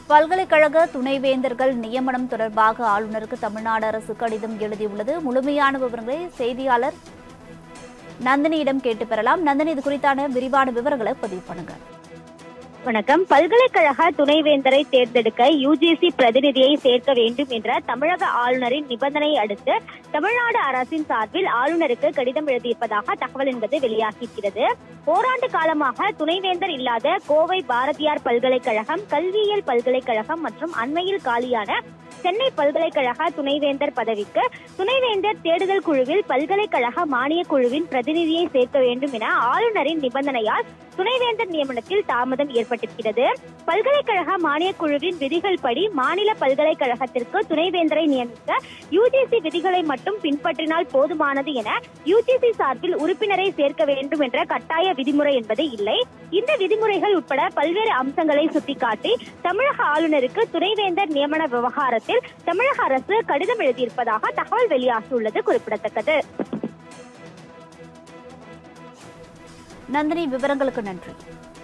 பல்கலைக்கழக துணைவேந்தர்கள் நியமனம் தொடர்பாக ஆளுநருக்கு தமிழ்நாடு அரசு கடிதம் எழுதியுள்ளது முழுமையான விவரங்களை செய்தியாளர் நந்தினியிடம் கேட்டு பெறலாம் நந்தினி இது குறித்தான விரிவான விவரங்களை பதிவு பண்ணுங்க வணக்கம் பல்கலைக்கழக துணைவேந்தரை தேர்ந்தெடுக்க யுஜிசி பிரதிநிதியை சேர்க்க வேண்டும் என்ற தமிழக ஆளுநரின் நிபந்தனையை அடுத்து தமிழ்நாடு அரசின் சார்பில் ஆளுநருக்கு கடிதம் எழுதியிருப்பதாக தகவல் என்பது வெளியாகியிருக்கிறது ஓராண்டு காலமாக துணைவேந்தர் இல்லாத கோவை பாரதியார் பல்கலைக்கழகம் கல்வியியல் பல்கலைக்கழகம் மற்றும் அண்மையில் காலியான சென்னை பல்கலைக்கழக துணைவேந்தர் பதவிக்கு துணைவேந்தர் தேடுதல் குழுவில் பல்கலைக்கழக மானியக் குழுவின் பிரதிநிதியை சேர்க்க வேண்டும் என ஆளுநரின் நிபந்தனையால் துணைவேந்தர் நியமனத்தில் தாமதம் ஏற்பட்டிருக்கிறது பல்கலைக்கழக மானியக் குழுவின் விதிகள் படி மாநில பல்கலைக்கழகத்திற்கு துணைவேந்தரை நியமிக்க யுஜிசி விதிகளை மட்டும் பின்பற்றினால் போதுமானது என யுஜிசி சார்பில் உறுப்பினரை சேர்க்க வேண்டும் என்ற கட்டாய விதிமுறை என்பது இல்லை இந்த விதிமுறைகள் உட்பட பல்வேறு அம்சங்களை சுட்டிக்காட்டி தமிழக ஆளுநருக்கு துணைவேந்தர் நியமன விவகாரத்தில் தமிழக அரசு கடிதம் எழுதியிருப்பதாக தகவல் வெளியாகியுள்ளது குறிப்பிடத்தக்கது நந்தினி விவரங்களுக்கு நன்றி